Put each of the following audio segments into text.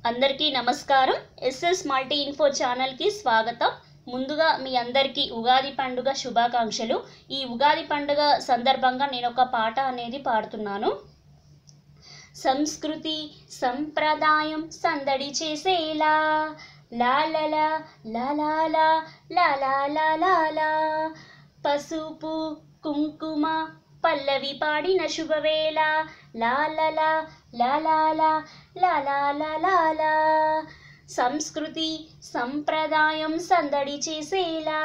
అందరికీ నమస్కారం SS multi info ఛానల్కి స్వాగతం ముందుగా మీ అందరికీ ఉగాది పండుగ శుభాకాంక్షలు ఈ ఉగాది పండుగ సందర్భంగా నేను ఒక పాట అనేది పాడుతున్నాను సంస్కృతి సంప్రదాయం సందడి చేసేలా లాలలా లాలాలా లాలాలా లాలా పసుపు కుంకుమ పల్లవి పాడిన శుభవేళ లాలలా లాలాలా లాలాలా లాలా సంస్కృతి సంప్రదాయం సందడి చేసేలా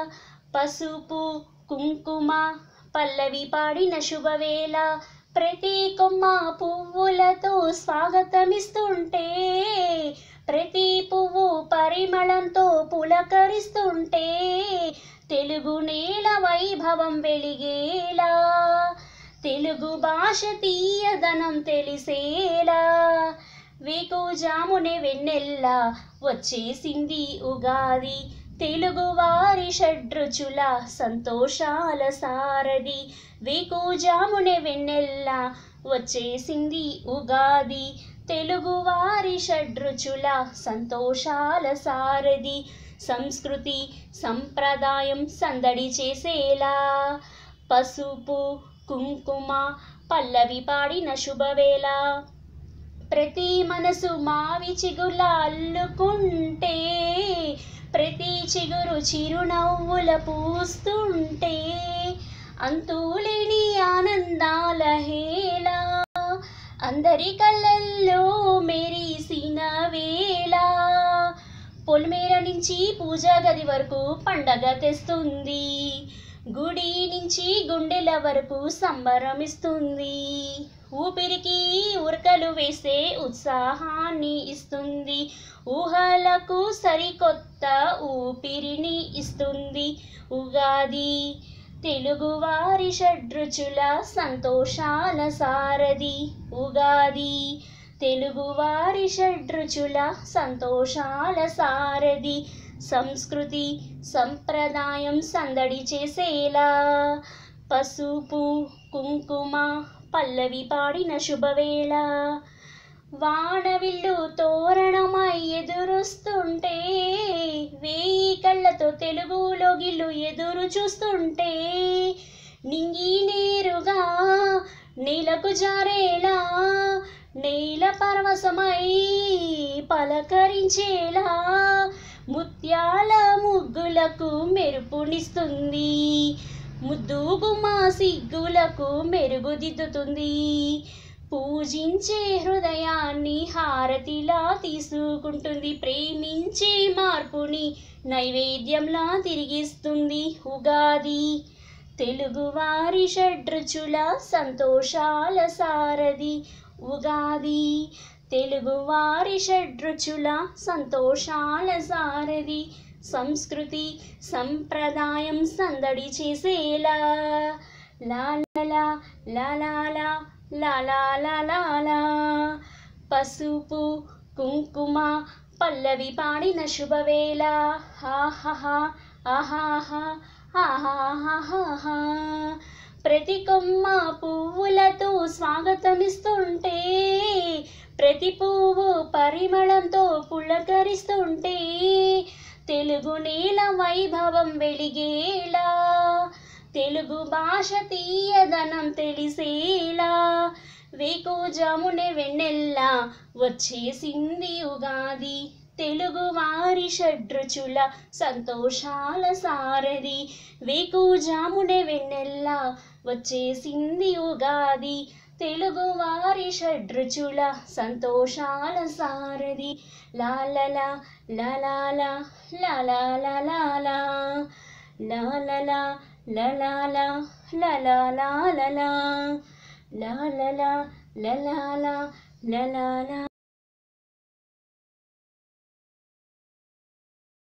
పసుపు కుంకుమ పల్లవి పాడిన శుభవేళ ప్రతి కొమ్మ పువ్వులతో స్వాగతమిస్తుంటే ప్రతి పువ్వు పరిమళంతో పులకరిస్తుంటే తెలుగు నేల వైభవం వెలిగేలా తెలుగు భాష తీయదనం తెలిసేలా వీకు జామునే వెన్నెల్లా వచ్చేసింది ఉగాది తెలుగు వారి షడ్రుచుల సంతోషాల సారది వీకు జామునే వెన్నెల్లా వచ్చేసింది ఉగాది తెలుగు వారి షడ్రుచుల సంతోషాల సారది సంస్కృతి సంప్రదాయం సందడి చేసేలా పసుపు కుంకుమ పల్లవి పాడిన శుభవేళ ప్రతి మనసు మావి చిగుల అల్లుకుంటే ప్రతి చిగురు చిరునవ్వుల పూస్తుంటే అంతులేని ఆనందాల హేళ అందరి కళ్ళల్లో మెరిసిన వేళ పొలిమేర నుంచి పూజా గది వరకు పండగ తెస్తుంది గుడి నుంచి గుండెల వరకు సంబరమిస్తుంది ఊపిరికి ఉరకలు వేసే ఉత్సాహాన్ని ఇస్తుంది ఊహలకు సరికొత్త ఊపిరిని ఇస్తుంది ఉగాది తెలుగువారి షడ్రుచుల సంతోషాల సారది ఉగాది తెలుగువారి షడ్రుచుల సంతోషాల సారది సంస్కృతి సంప్రదాయం సందడి చేసేలా పసుపు కుంకుమ పల్లవి పాడిన శుభవేళ వానవిల్లు తోరణమై ఎదురుస్తుంటే వేయి కళ్ళతో తెలుగులో గిల్లు ఎదురు చూస్తుంటే నింగి నేరుగా నీలకు జారేలా నేల పరవశమై పలకరించేలా ముత్యాల ముగ్గులకు మెరుపునిస్తుంది ముద్దు గుమా సిగ్గులకు మెరుగుదిద్దుతుంది పూజించే హృదయాన్ని హారతిలా తీసుకుంటుంది ప్రేమించే మార్పుని నైవేద్యంలా తిరిగిస్తుంది ఉగాది తెలుగువారి షడ్రుచుల సంతోషాల సారది ఉగాది తెలుగువారి షడ్రుచుల సంతోషాల సారది సంస్కృతి సంప్రదాయం సందడి చేసేలా లాలలా లాలాలా లాలాలా పసుపు కుంకుమ పల్లవి పాడిన శుభవేళ హాహా ఆహాహా ఆహాహా ప్రతి కొమ్మ పువ్వులతో స్వాగతమిస్తుంటే ప్రతి పువ్వు పరిమళంతో పులకరిస్తుంటే తెలుగు నేల వైభవం వెలిగేలా తెలుగు భాష తీయదనం తెలిసేలా వేకు జామునే వెన్నెల్లా వచ్చేసింది ఉగాది తెలుగు వారి షడ్రుచుల సంతోషాల సారది వేకు జామునే వెన్నెల్లా వచ్చేసింది ఉగాది తెలుగు వారి షడ్రుచుల సంతోషాల సారది లాలలా లాలాలా లాలాలా లాలా లాలలా లలాలా లలాలా లలా లాలలా లలాలా లలాలా